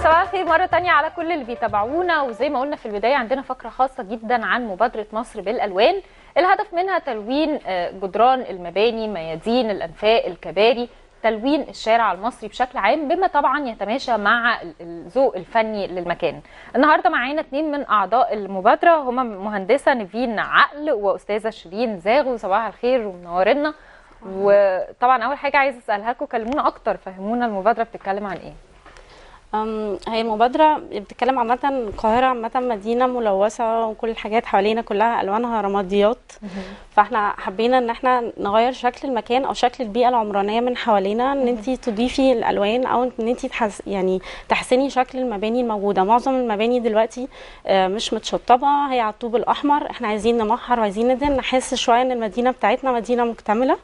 صباح الخير مرة تانية على كل اللي بيتابعونا وزي ما قلنا في البداية عندنا فقرة خاصة جدا عن مبادرة مصر بالألوان الهدف منها تلوين آه، جدران المباني ميادين الأنفاق الكباري تلوين الشارع المصري بشكل عام بما طبعا يتماشى مع ال- الذوق الفني للمكان النهارده معانا اتنين من اعضاء المبادره هما مهندسه نيفين عقل واستاذه شيرين زاغو صباح الخير ومنورنا وطبعا اول حاجه عايزه اسالها لكم كلمونا اكتر فهمونا المبادره بتتكلم عن ايه أم، هي المبادرة بتتكلم عامة القاهرة عامة مدينة ملوثة وكل الحاجات حوالينا كلها ألوانها رماديات فاحنا حبينا ان احنا نغير شكل المكان او شكل البيئة العمرانية من حوالينا ان انت تضيفي الألوان او ان انت تحس يعني تحسني شكل المباني الموجودة معظم المباني دلوقتي آه، مش متشطبة هي على الطوب الأحمر احنا عايزين نمحر وعايزين ندهن نحس شوية ان المدينة بتاعتنا مدينة مكتملة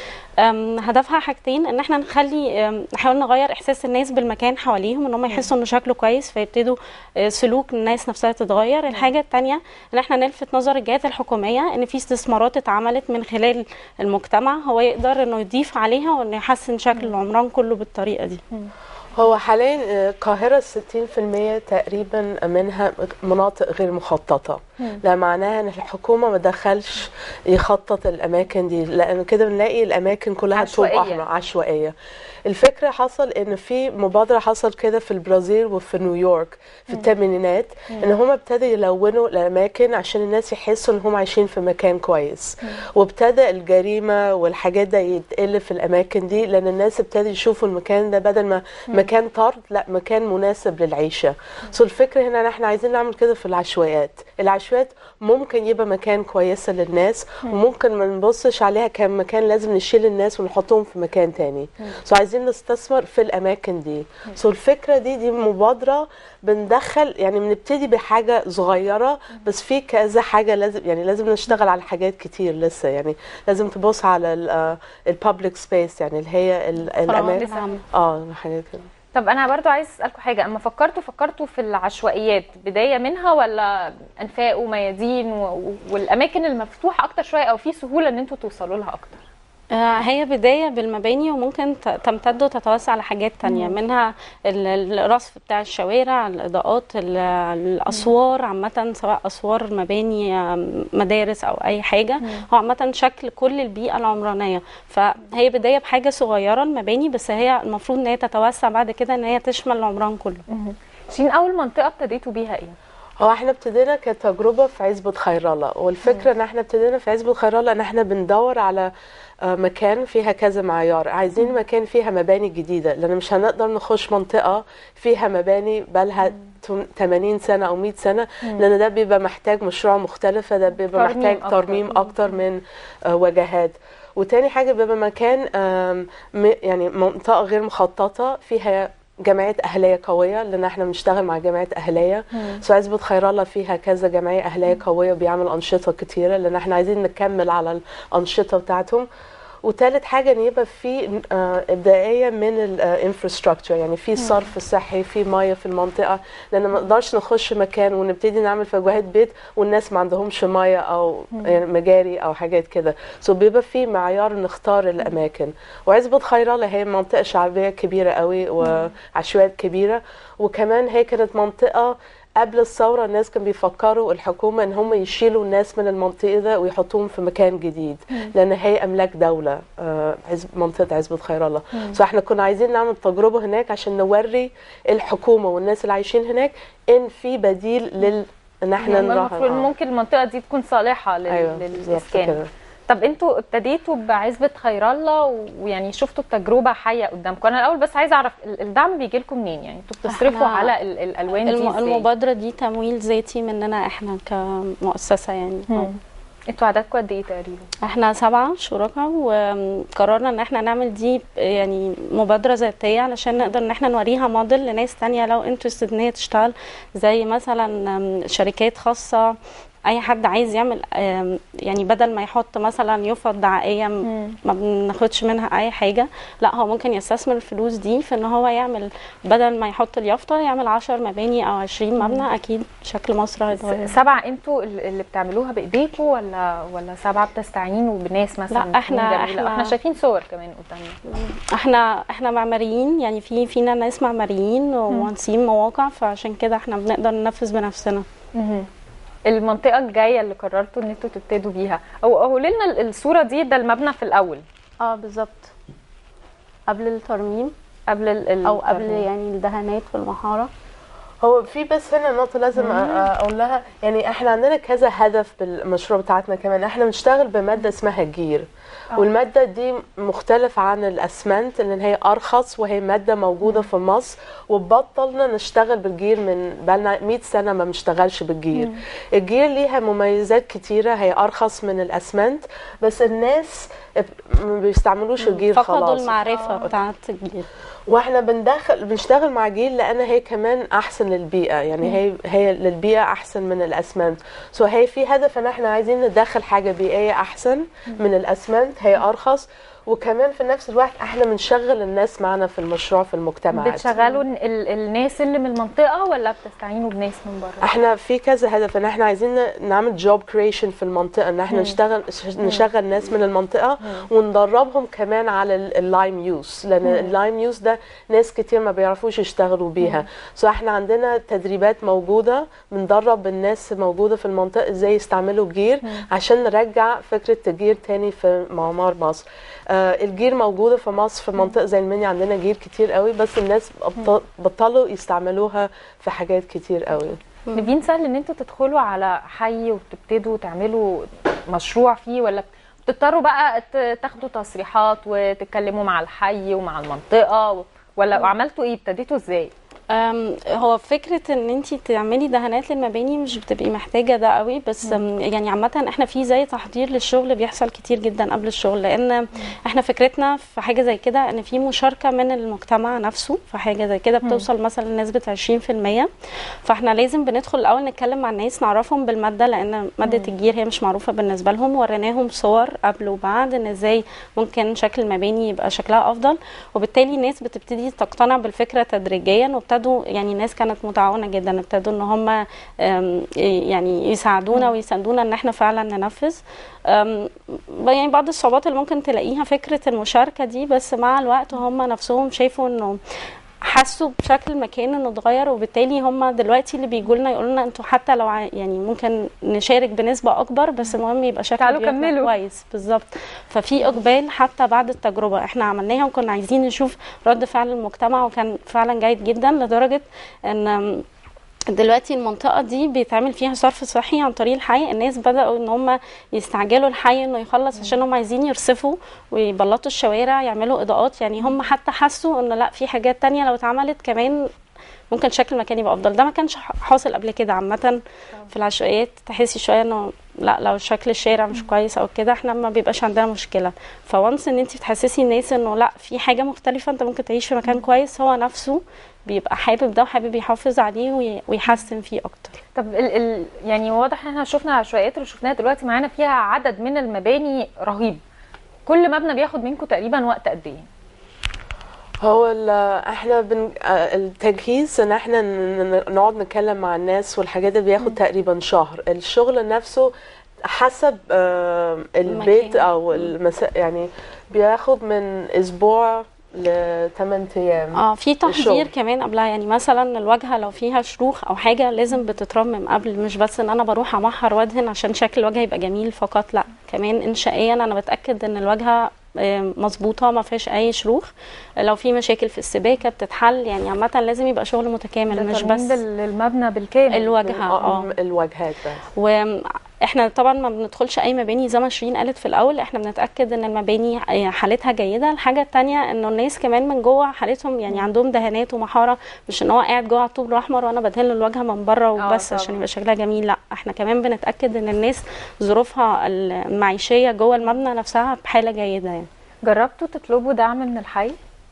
أم، هدفها حاجتين ان احنا نخلي أم، نحاول نغير احساس الناس بالمكان حواليهم ان هم يحسوا انه شكله كويس فيبتدوا آه، سلوك الناس نفسها تتغير الحاجه الثانيه ان احنا نلفت نظر الجهات الحكوميه ان في استثمارات اتعملت من خلال المجتمع هو يقدر انه يضيف عليها وانه يحسن شكل العمران كله بالطريقه دي هو حاليا آه، القاهرة 60% تقريبا منها مناطق غير مخططة ده معناها ان الحكومة ما دخلش يخطط الاماكن دي لان كده بنلاقي الاماكن كلها طوب عشوائية. احمر عشوائية الفكرة حصل ان في مبادرة حصل كده في البرازيل وفي نيويورك في الثمانينات ان هم ابتدوا يلونوا الاماكن عشان الناس يحسوا ان هم عايشين في مكان كويس وابتدى الجريمة والحاجات ده يتقل في الاماكن دي لان الناس ابتدوا يشوفوا المكان ده بدل ما مكان طرد لا مكان مناسب للعيشة سو الفكرة هنا ان احنا عايزين نعمل كده في العشوائيات العشوائيات ممكن يبقى مكان كويسة للناس وممكن ما نبصش عليها كمكان لازم نشيل الناس ونحطهم في مكان تاني سو عايزين نستثمر في الاماكن دي سو الفكرة دي دي مبادرة بندخل يعني بنبتدي بحاجة صغيرة بس في كذا حاجة لازم يعني لازم نشتغل على حاجات كتير لسه يعني لازم تبص على البابليك سبيس يعني اللي هي ال- فراغات الاماكن عامة. اه حاجات كده طب انا برضو عايز اسالكم حاجه اما فكرتوا فكرتوا في العشوائيات بدايه منها ولا انفاق وميادين و... والاماكن المفتوحه اكتر شويه او في سهوله ان انتوا توصلوا لها اكتر آه، هي بداية بالمباني وممكن ت- تمتد وتتوسع لحاجات تانية منها ال- ال- الرصف بتاع الشوارع الإضاءات ال- الأسوار عامة سواء أسوار مباني آم، مدارس أو أي حاجة هو عامة شكل كل البيئة العمرانية فهي بداية بحاجة صغيرة المباني بس هي المفروض إن هي تتوسع بعد كده إن هي تشمل العمران كله شين اول منطقه ابتديتوا بيها ايه هو احنا ابتدينا كتجربة في عزبة خير الله والفكرة ان احنا ابتدينا في عزبة خير الله ان احنا بندور على آه، مكان فيها كذا معيار عايزين مكان فيها مباني جديدة لان مش هنقدر نخش منطقة فيها مباني بقالها تم- 80 سنة او 100 سنة لان ده بيبقى محتاج مشروع مختلفة ده بيبقى ترميم محتاج أكتر. ترميم اكتر من آه، وجهات وتاني حاجة بيبقى مكان آم، م- يعني منطقة غير مخططة فيها جمعية أهلية قوية لأن احنا بنشتغل مع جمعية أهلية سو عزبة خير الله فيها كذا جمعية أهلية قوية بيعمل أنشطة كتيرة لأن احنا عايزين نكمل على الأنشطة بتاعتهم وتالت حاجة ان يبقى في آه، ابداعية من الانفراستراكشر يعني في صرف صحي في مية في المنطقة لان ما نقدرش نخش مكان ونبتدي نعمل فجوهات بيت والناس ما عندهمش مية او يعني مجاري او حاجات كده سو بيبقى في معيار نختار الاماكن وعزبة خير الله هي منطقة شعبية كبيرة قوي وعشوائيات كبيرة وكمان هي كانت منطقة قبل الثورة الناس كانوا بيفكروا الحكومة ان هم يشيلوا الناس من المنطقة ده ويحطوهم في مكان جديد لان هي املاك دولة آه، عزب منطقة عزبة خير الله فاحنا كنا عايزين نعمل تجربة هناك عشان نوري الحكومة والناس اللي عايشين هناك ان في بديل لل ان احنا يعني نروح المفروض آه. ممكن المنطقه دي تكون صالحه لل... ايوه بالظبط للاسكان كده طب انتوا ابتديتوا بعزبه خير الله ويعني شفتوا التجربه حيه قدامكم انا الاول بس عايزه اعرف ال- الدعم بيجي لكم منين يعني انتوا بتصرفوا احنا على ال- الالوان دي الم- ازاي المبادرة دي تمويل ذاتي مننا احنا كمؤسسة يعني مم. انتوا عددكم قد ايه تقريبا احنا سبعة شركاء وقررنا ان احنا نعمل دي يعني مبادرة ذاتية علشان نقدر ان احنا نوريها موديل لناس تانية لو انترستد ان هي تشتغل زي مثلا شركات خاصة اي حد عايز يعمل آم، يعني بدل ما يحط مثلا يفط دعائيه م- ما بناخدش منها اي حاجه لا هو ممكن يستثمر الفلوس دي في ان هو يعمل بدل ما يحط اليافطه يعمل 10 مباني او 20 مبنى اكيد شكل مصر هيتغير سبعة انتوا ال- اللي بتعملوها بايديكوا ولا ولا سبعة بتستعينوا بناس مثلا لا، إحنا- فنون جميلة؟ إحنا- احنا شايفين صور كمان قدامنا احنا احنا معماريين يعني في فينا ناس معماريين ومهندسين مواقع فعشان كده احنا بنقدر ننفذ بنفسنا مهم. المنطقة الجاية اللي قررتوا ان انتوا تبتدوا بيها او قولوا لنا ال- الصورة دي ده المبنى في الاول اه بالظبط قبل الترميم قبل ال ال- او قبل الترميم. يعني الدهانات في المحاره هو في بس هنا نقطة لازم أ- أقول لها يعني احنا عندنا كذا هدف بالمشروع بتاعتنا كمان احنا بنشتغل بمادة اسمها جير والمادة دي مختلفة عن الأسمنت لأن هي أرخص وهي مادة موجودة في مصر وبطلنا نشتغل بالجير من بقالنا 100 سنة ما بنشتغلش بالجير الجير ليها مميزات كتيرة هي أرخص من الأسمنت بس الناس ما بيستعملوش الجير فقدوا خلاص المعرفه بتاعت الجيل واحنا بندخل بنشتغل مع جيل لان هي كمان احسن للبيئه يعني هي هي للبيئه احسن من الاسمنت سو هي في هدف ان احنا عايزين ندخل حاجه بيئيه احسن من الاسمنت هي ارخص وكمان في نفس الوقت احنا بنشغل الناس معنا في المشروع في المجتمعات بتشغلوا ال الناس اللي من المنطقة ولا بتستعينوا بناس من بره؟ احنا في كذا هدف ان احنا عايزين نعمل جوب كريشن في المنطقه ان احنا نشتغل نشغل ناس من المنطقه وندربهم كمان على ال- اللايم يوز لان اللايم يوز ده ناس كتير ما بيعرفوش يشتغلوا بيها سو احنا عندنا تدريبات موجوده بندرب الناس موجوده في المنطقه ازاي يستعملوا جير عشان نرجع فكره الجير تاني في معمار مصر آه الجير موجوده في مصر في منطقه زي المنيا عندنا جير كتير قوي بس الناس بط- بطلوا يستعملوها في حاجات كتير قوي نبين سهل ان انتوا تدخلوا على حي وتبتدوا تعملوا مشروع فيه ولا بتضطروا بقى ت- تاخدوا تصريحات وتتكلموا مع الحي ومع المنطقة و- ولا عملتوا ايه ابتديتوا ازاي؟ أم، هو فكرة ان انت تعملي دهانات للمباني مش بتبقي محتاجة ده قوي بس أم، يعني عامة احنا في زي تحضير للشغل بيحصل كتير جدا قبل الشغل لان احنا فكرتنا في حاجة زي كده ان في مشاركة من المجتمع نفسه في حاجة زي كده بتوصل مثلا لنسبة 20% فاحنا لازم بندخل الاول نتكلم مع الناس نعرفهم بالمادة لان مادة الجير هي مش معروفة بالنسبة لهم وريناهم صور قبل وبعد ان ازاي ممكن شكل المباني يبقى شكلها افضل وبالتالي الناس بتبتدي تقتنع بالفكره تدريجيا وابتدوا يعني الناس كانت متعاونه جدا ابتدوا ان هم أم، يعني يساعدونا ويساندونا ان احنا فعلا ننفذ أم، يعني بعض الصعوبات اللي ممكن تلاقيها فكره المشاركه دي بس مع الوقت هم نفسهم شايفوا انه حسوا بشكل المكان انه اتغير وبالتالي هم دلوقتي اللي بيجوا لنا يقولوا لنا انتوا حتى لو ع- يعني ممكن نشارك بنسبه اكبر بس المهم يبقى شكل تعالوا بيوتنا كملوا. كويس بالظبط ففي اقبال حتى بعد التجربه احنا عملناها وكنا عايزين نشوف رد فعل المجتمع وكان فعلا جيد جدا لدرجه ان دلوقتي المنطقة دي بيتعمل فيها صرف صحي عن طريق الحي الناس بدأوا ان هم يستعجلوا الحي انه يخلص عشان هم عايزين يرصفوا ويبلطوا الشوارع يعملوا اضاءات يعني هم حتى حسوا ان لا في حاجات تانية لو اتعملت كمان ممكن شكل المكان يبقى افضل ده ما كانش حاصل قبل كده عامة في العشوائيات تحسي شوية انه لا لو شكل الشارع مش كويس او كده احنا ما بيبقاش عندنا مشكلة فوانس ان انت بتحسسي الناس انه لا في حاجة مختلفة انت ممكن تعيش في مكان كويس هو نفسه بيبقى حابب ده وحابب يحافظ عليه وي- ويحسن فيه اكتر طب ال ال يعني واضح ان احنا شفنا العشوائيات اللي شفناها دلوقتي معانا فيها عدد من المباني رهيب كل مبنى بياخد منكم تقريبا وقت قد ايه؟ هو ال- احنا بن... آه، التجهيز ان احنا ن- ن- نقعد نتكلم مع الناس والحاجات دي بياخد تقريبا شهر الشغل نفسه حسب آه، البيت المكان. او المسا... يعني بياخد من اسبوع ل 8 ايام اه في تحضير الشغل. كمان قبلها يعني مثلا الواجهه لو فيها شروخ او حاجه لازم بتترمم قبل مش بس ان انا بروح امحر وادهن عشان شكل الواجهه يبقى جميل فقط لا كمان انشائيا انا بتاكد ان الواجهه آه، مظبوطه ما فيهاش اي شروخ لو في مشاكل في السباكه بتتحل يعني عامه لازم يبقى شغل متكامل مش بس المبنى بالكامل الواجهه آه، اه الواجهات بس واحنا طبعا ما بندخلش اي مباني زي ما شيرين قالت في الاول احنا بنتاكد ان المباني حالتها جيده الحاجه التانية انه الناس كمان من جوه حالتهم يعني عندهم دهانات ومحاره مش ان هو قاعد جوه على الطوب الاحمر وانا بدهن له الواجهه من بره وبس طبعاً. عشان يبقى شكلها جميل لا احنا كمان بنتاكد ان الناس ظروفها المعيشيه جوه المبنى نفسها بحاله جيده يعني جربتوا تطلبوا دعم من الحي؟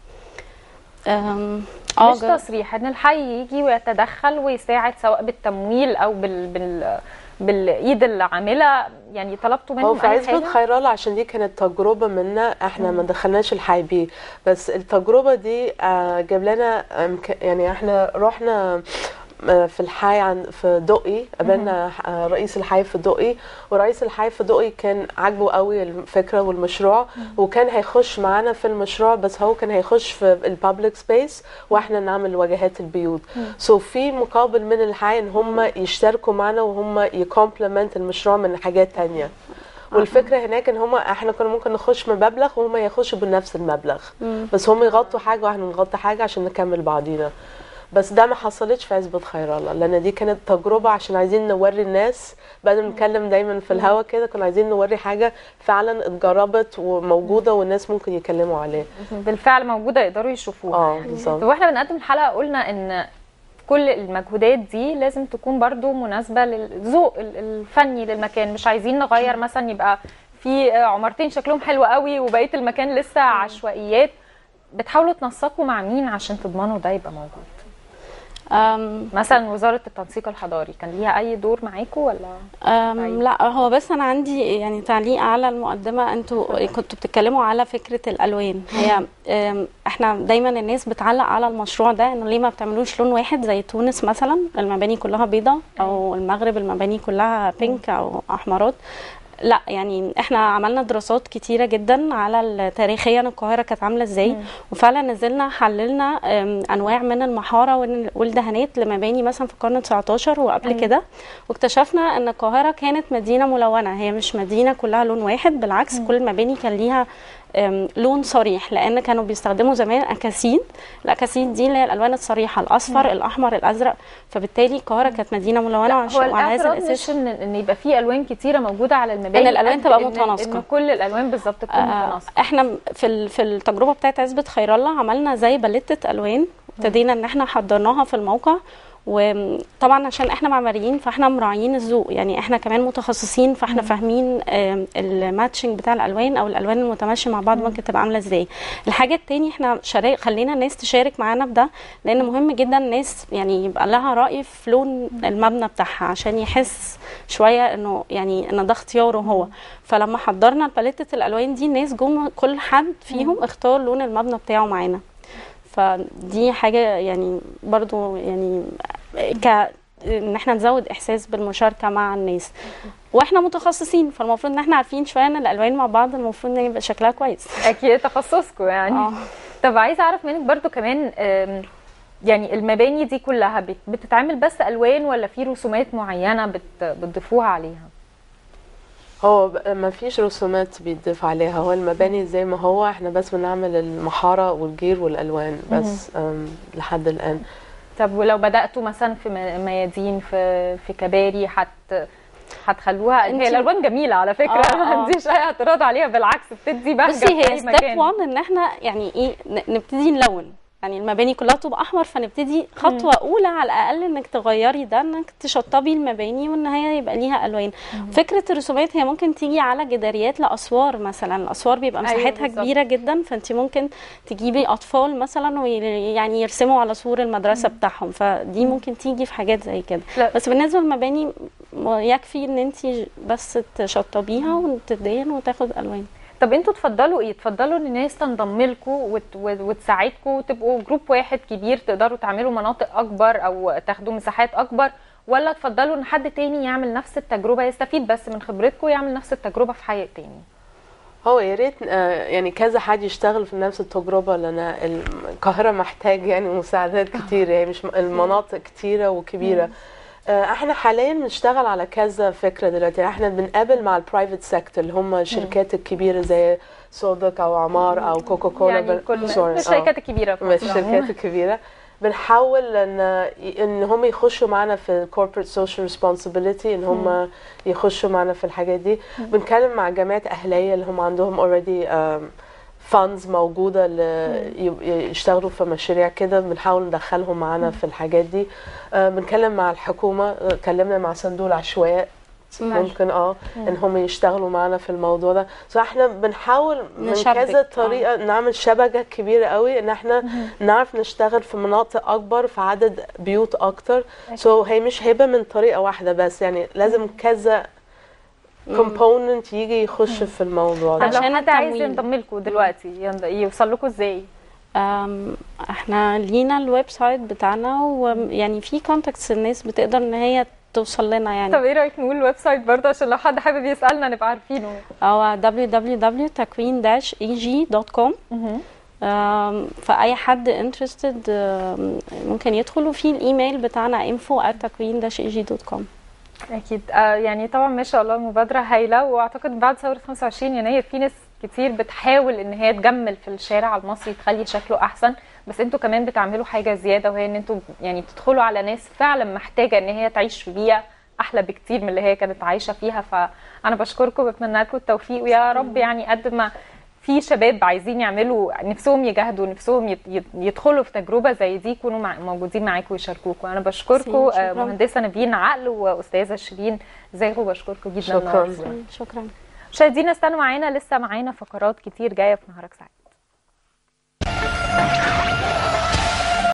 أم، مش جر- تصريح ان الحي يجي ويتدخل ويساعد سواء بالتمويل او بال, بال... بالايد العامله يعني طلبتوا منهم هو في اي عزبة حاجه خيرالة عشان دي كانت تجربة منا احنا ما دخلناش الحي بيه بس التجربة دي آه، جاب لنا آم، ك- يعني احنا رحنا آه، في الحي عن في دقي قابلنا آه، رئيس الحي في دقي ورئيس الحي في دقي كان عاجبه قوي الفكره والمشروع وكان هيخش معانا في المشروع بس هو كان هيخش في البابليك سبيس واحنا نعمل واجهات البيوت سو so في مقابل من الحي ان هم يشتركوا معانا وهم يكومبلمنت المشروع من حاجات تانية والفكره هناك ان هم احنا كنا ممكن نخش بمبلغ وهم يخشوا بنفس المبلغ بس هم يغطوا حاجه واحنا نغطي حاجه عشان نكمل بعضينا بس ده ما حصلتش في عزبة خير الله لان دي كانت تجربه عشان عايزين نوري الناس بدل ما نتكلم دايما في الهوا كده كنا عايزين نوري حاجه فعلا اتجربت وموجوده والناس ممكن يتكلموا عليه بالفعل موجوده يقدروا يشوفوها اه يعني. بالظبط طب واحنا بنقدم الحلقه قلنا ان كل المجهودات دي لازم تكون برضو مناسبه للذوق ال- الفني للمكان مش عايزين نغير مثلا يبقى في عمارتين شكلهم حلو قوي وبقيه المكان لسه عشوائيات بتحاولوا تنسقوا مع مين عشان تضمنوا ده يبقى موجود أم مثلا وزاره التنسيق الحضاري كان ليها اي دور معاكم ولا أم لا هو بس انا عندي يعني تعليق على المقدمه انتوا كنتوا بتتكلموا على فكره الالوان هي أم، احنا دايما الناس بتعلق على المشروع ده انه ليه ما بتعملوش لون واحد زي تونس مثلا المباني كلها بيضاء او المغرب المباني كلها بينك او احمرات لا يعني احنا عملنا دراسات كتيره جدا على ال- تاريخيا القاهره كانت عامله ازاي وفعلا نزلنا حللنا أم، انواع من المحاره وال- والدهانات لمباني مثلا في القرن 19 وقبل كده واكتشفنا ان القاهره كانت مدينه ملونه هي مش مدينه كلها لون واحد بالعكس كل المباني كان ليها أم، لون صريح لان كانوا بيستخدموا زمان اكاسيد الاكاسيد دي اللي هي الالوان الصريحه الاصفر الاحمر الازرق فبالتالي القاهره كانت مدينه ملونه وعش- هو وعلى هذا الاعتراض الاساس مش ان ان يبقى في الوان كتيره موجوده على المباني إن الألوان قد تبقى إن- متناسقة. ان كل الالوان بالظبط تكون آه، متناسقه احنا في ال- في التجربه بتاعت عزبه خير الله عملنا زي باليتة الوان ابتدينا ان احنا حضرناها في الموقع وطبعا عشان احنا معماريين فاحنا مراعيين الذوق يعني احنا كمان متخصصين فاحنا فاهمين آم، الماتشنج بتاع الالوان او الالوان المتماشيه مع بعض ممكن تبقى عامله ازاي الحاجه التاني احنا شارك خلينا الناس تشارك معانا في ده لان مهم جدا الناس يعني يبقى لها راي في لون المبنى بتاعها عشان يحس شويه انه يعني ان ده اختياره هو فلما حضرنا باليتة الالوان دي الناس جم كل حد فيهم اختار لون المبنى بتاعه معانا فدي حاجه يعني برضو يعني ك ان احنا نزود احساس بالمشاركه مع الناس واحنا متخصصين فالمفروض ان احنا عارفين شويه ان الالوان مع بعض المفروض ان يبقى شكلها كويس اكيد تخصصكم يعني اه طب عايزه اعرف منك برضو كمان آم، يعني المباني دي كلها بت- بتتعمل بس الوان ولا في رسومات معينه بت- بتضيفوها عليها هو ب- ما فيش رسومات بيتضاف عليها هو المباني زي ما هو احنا بس بنعمل المحارة والجير والألوان بس أم، لحد الآن طب ولو بداتوا مثلا في م- ميادين في في كباري هت هتخلوها هي انتي- الالوان جميله على فكره آه، ما آه. عنديش اي اعتراض عليها بالعكس بتدي بهجه بصي في هي اي ستيب مكان 1 ان احنا يعني ايه ن- نبتدي نلون يعني المباني كلها تبقى احمر فنبتدي خطوه اولى على الاقل انك تغيري ده انك تشطبي المباني وان هي يبقى ليها الوان فكره الرسومات هي ممكن تيجي على جداريات لاسوار مثلا الاسوار بيبقى أيوة مساحتها بالظبط. كبيره جدا فانت ممكن تجيبي اطفال مثلا ويعني يرسموا على سور المدرسه بتاعهم فدي ممكن تيجي في حاجات زي كده لا. بس بالنسبه للمباني م- يكفي ان انت بس تشطبيها وتدين وتاخد الوان طب انتوا تفضلوا ايه تفضلوا ان الناس تنضم لكم وت... وت- وتساعدكم وتبقوا جروب واحد كبير تقدروا تعملوا مناطق اكبر او تاخدوا مساحات اكبر ولا تفضلوا ان حد تاني يعمل نفس التجربه يستفيد بس من خبرتكم ويعمل نفس التجربه في حي تاني هو يا ريت آه، يعني كذا حد يشتغل في نفس التجربة لأن القاهرة محتاج يعني مساعدات كتير يعني مش المناطق كتيرة وكبيرة آه، احنا حاليا بنشتغل على كذا فكرة دلوقتي احنا بنقابل مع البرايفت سيكتور اللي هم الشركات الكبيرة زي سودك او عمار او كوكا كولا يعني بن- كل sorry، آه. الشركات الكبيره في بس مصر الشركات عموماً. الكبيره بنحاول ان ان هم يخشوا معنا في corporate social responsibility ان هم يخشوا معنا في الحاجات دي بنتكلم مع جامعات اهليه اللي هم عندهم already um, funds موجوده ل- ي- يشتغلوا في مشاريع كده بنحاول ندخلهم معانا في الحاجات دي آه، بنتكلم مع الحكومه آه، اتكلمنا مع صندوق العشوائيات ممكن اه ان هم يشتغلوا معانا في الموضوع ده فاحنا بنحاول من نشبك، كذا آه. طريقه نعمل شبكه كبيره قوي ان احنا نعرف نشتغل في مناطق اكبر في عدد بيوت اكتر سو so هي مش هبه من طريقه واحده بس يعني لازم كذا كومبوننت يجي يخش في الموضوع طب ده لو عشان حد عايز التمويل. ينضم لكم دلوقتي يند- يوصل لكم ازاي؟ أم، احنا لينا الويب سايت بتاعنا ويعني في كونتاكتس الناس بتقدر ان هي توصل لنا يعني طب ايه رايك نقول الويب سايت برضه عشان لو حد حابب يسالنا نبقى عارفينه او www.takwin-eg.com أم، فاي حد انترستد ممكن يدخل وفي الايميل بتاعنا info@takwin-eg.com اكيد آه يعني طبعا ما شاء الله مبادره هايله واعتقد بعد ثوره 25 يناير في ناس كتير بتحاول ان هي تجمل في الشارع المصري تخلي شكله احسن بس انتوا كمان بتعملوا حاجه زياده وهي ان انتوا يعني بتدخلوا على ناس فعلا محتاجه ان هي تعيش في بيئه احلى بكتير من اللي هي كانت عايشه فيها فانا بشكركم وبتمنى لكم التوفيق ويا رب يعني قد ما في شباب عايزين يعملوا نفسهم يجاهدوا نفسهم يت- يت- يدخلوا في تجربه زي دي يكونوا مع موجودين معاكم ويشاركوكم انا بشكركم شكراً. آه، مهندسه نبيين عقل واستاذه شيرين زاغو بشكركم جدا شكراً. النهاردة. شكرا مشاهدينا استنوا معانا لسه معانا فقرات كتير جايه في نهارك سعيد